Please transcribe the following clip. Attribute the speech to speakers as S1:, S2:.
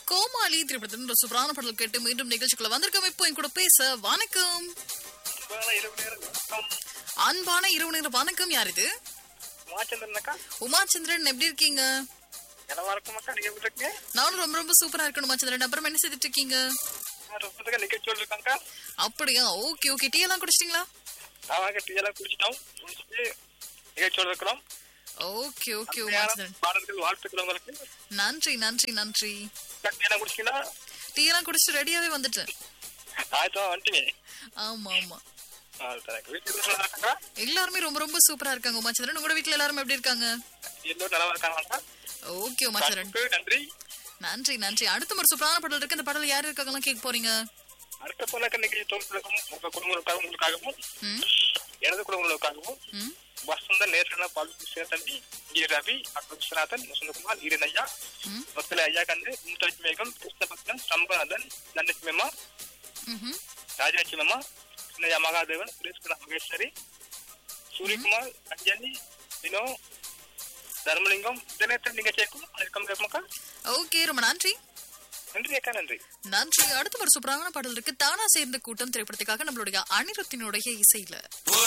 S1: கோமாளி திரைப்படத்தின் ஒரு சூப்பரான பாடல் கேட்டு மீண்டும் நிகழ்ச்சிக்குள்ள வந்திருக்கோம் இப்போ என் கூட பேச வணக்கம்
S2: வேலை இரவு நேரம் வணக்கம்.
S1: அன்பான இரவு நேர வணக்கம் யார் இது
S2: உமாச்சந்திரன் அக்கா
S1: உமாச்சந்திரன் எப்படி இருக்கீங்க
S2: நல்லா இருக்கும் அக்கா நீங்க எப்படி இருக்கீங்க
S1: நானும் ரொம்ப ரொம்ப சூப்பரா இருக்கணும் உமாச்சந்திரன் அப்புறம் என்ன செய்துட்டு இருக்கீங்க
S2: நான் ரொம்ப தூரம் நிகழ்ச்சியோடு இருக்காங்க
S1: அப்படியா ஓகே ஓகே டீ எல்லாம் குடிச்சிட்டீங்களா
S2: நாங்க டீ எல்லாம் குடிச்சிட்டோம் குடிச்சிட்டு நிகழ்ச்சியோடு இருக்கிறோம்
S1: ஓகே ஓகே
S2: அருமையான
S1: உமாச்சந்திரன்
S2: பாடல்கள் வாழ்த்துக்கள் உங்களுக்கு
S1: நன்றி நன்றி நன்றி
S2: அக்கா, டீ எல்லாம் குடிச்சிங்களா
S1: டீ எல்லாம் குடிச்சு ரெடியாவே வந்துட்டேன்
S2: ஆயிரத்தி வந்துட்டீங்க
S1: ஆமா ஆமா
S2: ஆ, தனக்கு வீட்டுல இருந்து நல்லா இருக்காங்க
S1: எல்லாருமே ரொம்ப ரொம்ப சூப்பரா இருக்காங்க உமாச்சந்திரன் உங்களோட வீட்ல எல்லாரும் எப்படி இருக்காங்க
S2: எல்லோரும் நல்லா இருக்காங்க
S1: ஓகே உமாச்சந்திரன்
S2: நன்றி
S1: நன்றி நன்றி அடுத்த ஒரு சூப்பரான பாடல் இருக்கு அந்த பாடல் யார் இருக்காங்கலாம் கேட்க போறீங்க
S2: அடுத்த போனாக்க நிகழ்ச்சி தோற்றுக்கும் உங்க குடும்பங்களுக்காகவும் உங்களுக்காகவும்
S1: ம்
S2: எனது குடும்பங்களுக்காகவும்
S1: ம்
S2: வசந்த நேர்காண பால் சேத்தம்பி டி ரவி அக்ரம் விஸ்வநாதன் வசந்தகுமார் ஈரனையா
S1: ம்
S2: மக்களை ஐயா கண்டு மும்தாஜ் மேகம் கிருஷ்ணபக்தன் சம்பநாதன் தண்டச்சி மேமா
S1: ம்ஹும்.
S2: ராஜலட்சுமி மேமா சின்னையா மகாதேவன் சுரேஷ்குமார் மகேஸ்வரி சூரியகுமார் அஞ்சலி வினோ தர்மலிங்கம் இந்த நேரத்தில் நீங்க சேர்க்கும் வணக்கம் கேட்போம்க்கா
S1: ஓகே ரொம்ப நன்றி
S2: நன்றி அக்கா நன்றி
S1: நன்றி அடுத்த ஒரு சூப்பரான பாடல் இருக்கு தானா சேர்ந்த கூட்டம் திரைப்படத்துக்காக நம்மளுடைய அனிருத்தினுடைய இசையில
S3: ஒரு